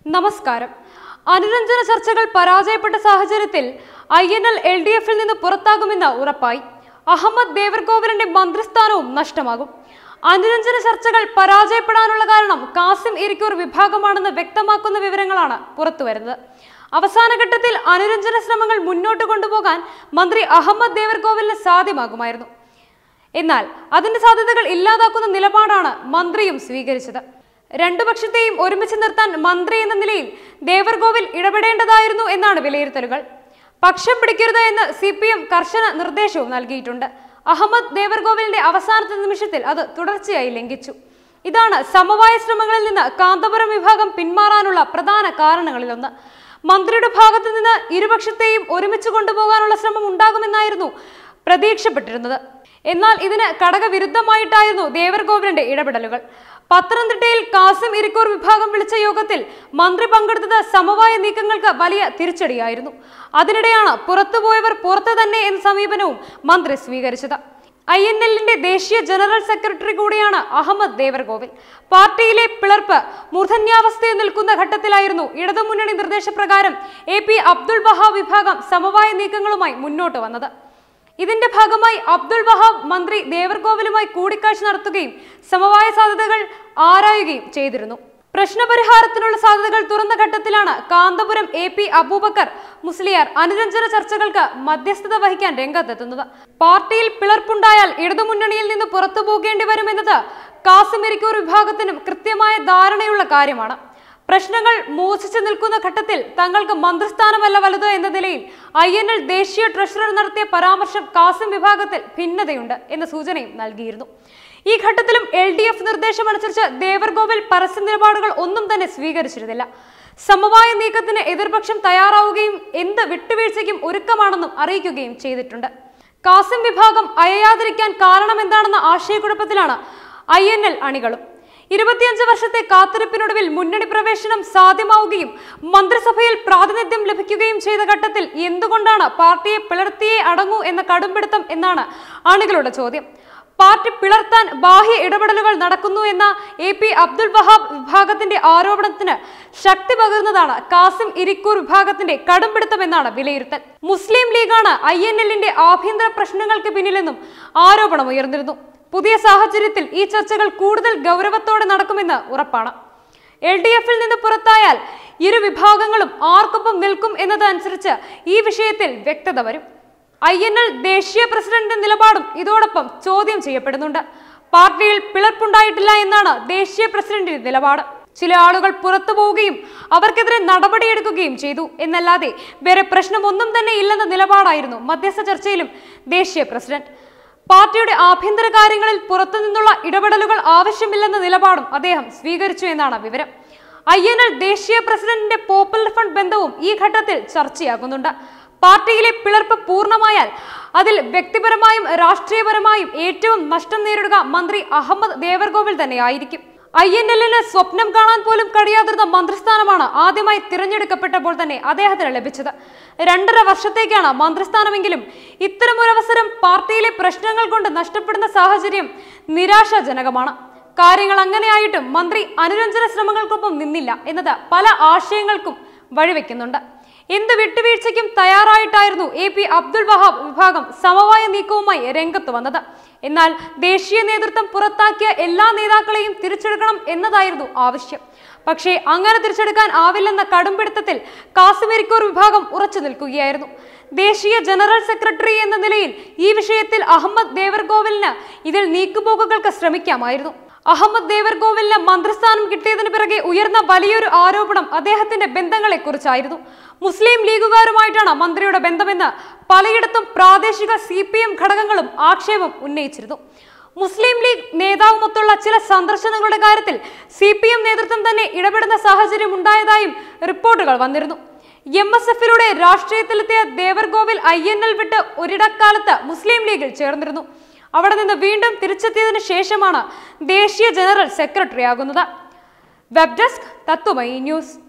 നമസ്കാരം അനുരഞ്ജന ചർച്ചകൾ പരാജയപ്പെട്ട സാഹചര്യത്തിൽ I N L L D എഫിൽ നിന്ന് പുറത്താകുമെന്ന് ഉറപ്പായി അഹമ്മദ് ദേവർകോവിലിന്റെ മന്ത്രിസ്ഥാനവും നഷ്ടമാകും അനുരഞ്ജന ചർച്ചകൾ പരാജയപ്പെടാനുള്ള കാരണം കാസിം ഇരിക്കൂർ വിഭാഗമാണെന്ന് വ്യക്തമാക്കുന്ന വിവരങ്ങളാണ് പുറത്തുവരുന്നത് അവസാന ഘട്ടത്തിൽ അനുരഞ്ജന ശ്രമങ്ങൾ മുന്നോട്ട് കൊണ്ടുപോകാൻ മന്ത്രി അഹമ്മദ് ദേവർകോവിലിന് സാധ്യമാകുമായിരുന്നു എന്നാൽ അതിന്റെ സാധ്യതകൾ ഇല്ലാതാക്കുന്ന നിലപാടാണ് മന്ത്രിയും സ്വീകരിച്ചത് രണ്ടു പക്ഷത്തെയും ഒരുമിച്ച് നിർത്താൻ മന്ത്രി എന്ന നിലയിൽ ദേവർകോവിൽ ഇടപെടേണ്ടതായിരുന്നു എന്നാണ് വിലയിരുത്തലുകൾ പക്ഷം പിടിക്കരുത് എന്ന് സി പി എം കർശന നിർദ്ദേശവും നൽകിയിട്ടുണ്ട് അഹമ്മദ് ദേവർകോവിലിന്റെ അവസാനത്തെ നിമിഷത്തിൽ അത് തുടർച്ചയായി ലംഘിച്ചു ഇതാണ് സമവായ ശ്രമങ്ങളിൽ നിന്ന് കാന്തപുരം വിഭാഗം പിന്മാറാനുള്ള പ്രധാന കാരണങ്ങളിലൊന്ന് മന്ത്രിയുടെ ഭാഗത്തു നിന്ന് ഇരുപക്ഷത്തെയും ഒരുമിച്ച് കൊണ്ടുപോകാനുള്ള ശ്രമം ഉണ്ടാകുമെന്നായിരുന്നു പ്രതീക്ഷപ്പെട്ടിരുന്നത് എന്നാൽ ഇതിന് ഘടകവിരുദ്ധമായിട്ടായിരുന്നു ദേവർകോവിലിന്റെ ഇടപെടലുകൾ പത്തനംതിട്ടയിൽ കാസിം ഇരിക്കൂർ വിഭാഗം വിളിച്ച യോഗത്തിൽ മന്ത്രി പങ്കെടുത്തത് സമവായ നീക്കങ്ങൾക്ക് വലിയ തിരിച്ചടിയായിരുന്നു അതിനിടെയാണ് പുറത്തുപോയവർ പുറത്തു തന്നെ എന്ന സമീപനവും മന്ത്രി സ്വീകരിച്ചത് ഐ എൻ എല്ലിന്റെ ദേശീയ ജനറൽ സെക്രട്ടറി കൂടിയാണ് അഹമ്മദ് ദേവർകോവിൽ പാർട്ടിയിലെ പിളർപ്പ് മൂർധന്യാവസ്ഥയിൽ നിൽക്കുന്ന ഘട്ടത്തിലായിരുന്നു ഇടതുമുന്നണി നിർദ്ദേശപ്രകാരം എ പി അബ്ദുൾ വഹാബ് വിഭാഗം സമവായ നീക്കങ്ങളുമായി മുന്നോട്ട് വന്നത് ഇതിന്റെ ഭാഗമായി അബ്ദുൾ വഹാബ് മന്ത്രി ദേവർകോവിലുമായി കൂടിക്കാഴ്ച നടത്തുകയും സമവായ സാധ്യതകൾ ആരായുകയും ചെയ്തിരുന്നു പ്രശ്നപരിഹാരത്തിനുള്ള സാധ്യതകൾ തുറന്ന ഘട്ടത്തിലാണ് കാന്തപുരം എ പി അബൂബക്കർ മുസ്ലിയാർ അനുരഞ്ജന ചർച്ചകൾക്ക് മധ്യസ്ഥത വഹിക്കാൻ രംഗത്തെത്തുന്നത് പാർട്ടിയിൽ പിളർപ്പുണ്ടായാൽ ഇടതുമുന്നണിയിൽ നിന്ന് പുറത്തു പോകേണ്ടി വരുമെന്നത് കാസിം ഇരിക്കൂർ വിഭാഗത്തിനും കൃത്യമായ ധാരണയുള്ള കാര്യമാണ് പ്രശ്നങ്ങൾ മൂർച്ഛിച്ചു നിൽക്കുന്ന ഘട്ടത്തിൽ തങ്ങൾക്ക് മന്ത്രിസ്ഥാനമല്ല വലുത് എന്ന നിലയിൽ ഐ എൻ എൽ ദേശീയ ട്രഷറർ നടത്തിയ പരാമർശം കാസിം വിഭാഗത്തിൽ ഭിന്നതയുണ്ട് എന്ന സൂചനയും നൽകിയിരുന്നു ഈ ഘട്ടത്തിലും എൽ ഡി എഫ് നിർദ്ദേശമനുസരിച്ച് ദേവർകോവിൽ പരസ്യ നിലപാടുകൾ ഒന്നും തന്നെ സ്വീകരിച്ചിരുന്നില്ല സമവായ നീക്കത്തിന് എതിർപക്ഷം തയ്യാറാവുകയും എന്ത് വിട്ടുവീഴ്ചയ്ക്കും ഒരുക്കമാണെന്നും അറിയിക്കുകയും ചെയ്തിട്ടുണ്ട് കാസിം വിഭാഗം അയയാതിരിക്കാൻ കാരണമെന്താണെന്ന ആശയക്കുഴപ്പത്തിലാണ് ഐ എൻ എൽ അണികളും ഇരുപത്തിയഞ്ച് വർഷത്തെ കാത്തിരിപ്പിനൊടുവിൽ മുന്നണി പ്രവേശനം സാധ്യമാവുകയും മന്ത്രിസഭയിൽ പ്രാതിനിധ്യം ലഭിക്കുകയും ചെയ്ത ഘട്ടത്തിൽ എന്തുകൊണ്ടാണ് പാർട്ടിയെ പിളർത്തിയേ അടങ്ങൂ എന്ന കടുംപിടുത്തം എന്നാണ് അണികളുടെ ചോദ്യം പാർട്ടി പിളർത്താൻ ബാഹ്യ ഇടപെടലുകൾ നടക്കുന്നു എന്ന എ പി അബ്ദുൽ വഹാബ് വിഭാഗത്തിന്റെ ആരോപണത്തിന് ശക്തി പകരുന്നതാണ് കാസിം ഇരിക്കൂർ വിഭാഗത്തിന്റെ കടുംപിടുത്തം എന്നാണ് വിലയിരുത്തൽ മുസ്ലിം ലീഗാണ് ഐ എൻ എല്ലിന്റെ ആഭ്യന്തര പ്രശ്നങ്ങൾക്ക് പിന്നിലെന്നും ആരോപണം ഉയർന്നിരുന്നു പുതിയ സാഹചര്യത്തിൽ ഈ ചർച്ചകൾ കൂടുതൽ ഗൗരവത്തോടെ നടക്കുമെന്ന് ഉറപ്പാണ് എൽ ഡി എഫിൽ നിന്ന് പുറത്തായാൽ ഇരു വിഭാഗങ്ങളും ആർക്കൊപ്പം നിൽക്കും എന്നതനുസരിച്ച് ഈ വിഷയത്തിൽ വ്യക്തത വരും ഐ എൻ എൽ ദേശീയ പ്രസിഡന്റിന്റെ നിലപാടും ഇതോടൊപ്പം ചോദ്യം ചെയ്യപ്പെടുന്നുണ്ട് പാർട്ടിയിൽ പിളർപ്പുണ്ടായിട്ടില്ല എന്നാണ് ദേശീയ പ്രസിഡന്റിന്റെ നിലപാട് ചില ആളുകൾ പുറത്തു പോവുകയും അവർക്കെതിരെ നടപടിയെടുക്കുകയും ചെയ്തു എന്നല്ലാതെ വേറെ പ്രശ്നമൊന്നും തന്നെ ഇല്ലെന്ന നിലപാടായിരുന്നു മധ്യസ്ഥ ചർച്ചയിലും ദേശീയ പ്രസിഡന്റ് പാർട്ടിയുടെ ആഭ്യന്തര കാര്യങ്ങളിൽ പുറത്തുനിന്നുള്ള ഇടപെടലുകൾ ആവശ്യമില്ലെന്ന നിലപാടും അദ്ദേഹം സ്വീകരിച്ചു എന്നാണ് വിവരം ഐ എൻ എൽ ദേശീയ പ്രസിഡന്റിന്റെ പോപ്പുലർ ഫണ്ട് ബന്ധവും ഈ ഘട്ടത്തിൽ ചർച്ചയാകുന്നുണ്ട് പാർട്ടിയിലെ പിളർപ്പ് പൂർണ്ണമായാൽ അതിൽ വ്യക്തിപരമായും രാഷ്ട്രീയപരമായും ഏറ്റവും നഷ്ടം നേരിടുക മന്ത്രി അഹമ്മദ് ദേവർകോവിൽ തന്നെയായിരിക്കും ഐ എൻ എല്ലിന് സ്വപ്നം കാണാൻ പോലും കഴിയാതിരുന്ന മന്ത്രിസ്ഥാനമാണ് ആദ്യമായി തിരഞ്ഞെടുക്കപ്പെട്ടപ്പോൾ തന്നെ അദ്ദേഹത്തിന് ലഭിച്ചത് രണ്ടര വർഷത്തേക്കാണ് മന്ത്രിസ്ഥാനമെങ്കിലും ഇത്തരമൊരു അവസരം പാർട്ടിയിലെ പ്രശ്നങ്ങൾ കൊണ്ട് നഷ്ടപ്പെടുന്ന സാഹചര്യം നിരാശാജനകമാണ് കാര്യങ്ങൾ അങ്ങനെയായിട്ടും മന്ത്രി അനുരഞ്ജന ശ്രമങ്ങൾക്കൊപ്പം നിന്നില്ല എന്നത് പല ആശയങ്ങൾക്കും വഴിവെക്കുന്നുണ്ട് എന്ത് വിട്ടുവീഴ്ചയ്ക്കും തയ്യാറായിട്ടായിരുന്നു എ പി അബ്ദുൾ വഹാബ് വിഭാഗം സമവായ നീക്കവുമായി രംഗത്ത് വന്നത് എന്നാൽ ദേശീയ നേതൃത്വം പുറത്താക്കിയ എല്ലാ നേതാക്കളെയും തിരിച്ചെടുക്കണം എന്നതായിരുന്നു ആവശ്യം പക്ഷേ അങ്ങനെ തിരിച്ചെടുക്കാൻ ആവില്ലെന്ന കടുംപിടുത്തത്തിൽ കാശ്മീരിക്കൂർ വിഭാഗം ഉറച്ചു നിൽക്കുകയായിരുന്നു ദേശീയ ജനറൽ സെക്രട്ടറി എന്ന നിലയിൽ ഈ വിഷയത്തിൽ അഹമ്മദ് ദേവർകോവിലിന് ഇതിൽ നീക്കുപോക്കുകൾക്ക് ശ്രമിക്കാമായിരുന്നു അഹമ്മദ് ദേവർകോവിലിന് മന്ത്രിസ്ഥാനം കിട്ടിയതിനു പിറകെ ഉയർന്ന വലിയൊരു ആരോപണം അദ്ദേഹത്തിന്റെ ബന്ധങ്ങളെക്കുറിച്ചായിരുന്നു മുസ്ലിം ലീഗുകാരുമായിട്ടാണ് മന്ത്രിയുടെ ബന്ധമെന്ന് പലയിടത്തും പ്രാദേശിക സി പി എം ഘടകങ്ങളും ആക്ഷേപം ഉന്നയിച്ചിരുന്നു മുസ്ലിം ലീഗ് നേതാവുമൊത്തുള്ള ചില സന്ദർശനങ്ങളുടെ കാര്യത്തിൽ സി പി എം നേതൃത്വം തന്നെ ഇടപെടുന്ന സാഹചര്യം ഉണ്ടായതായും റിപ്പോർട്ടുകൾ വന്നിരുന്നു എം എസ് എഫിലൂടെ രാഷ്ട്രീയത്തിലെത്തിയ ദേവർകോവിൽ ഐ എൻ എൽ വിട്ട് ഒരിടക്കാലത്ത് മുസ്ലിം ലീഗിൽ ചേർന്നിരുന്നു അവിടെ നിന്ന് വീണ്ടും തിരിച്ചെത്തിയതിനു ശേഷമാണ് ദേശീയ ജനറൽ സെക്രട്ടറി ആകുന്നത് വെബ് ഡെസ്ക് തത്വമയി ന്യൂസ്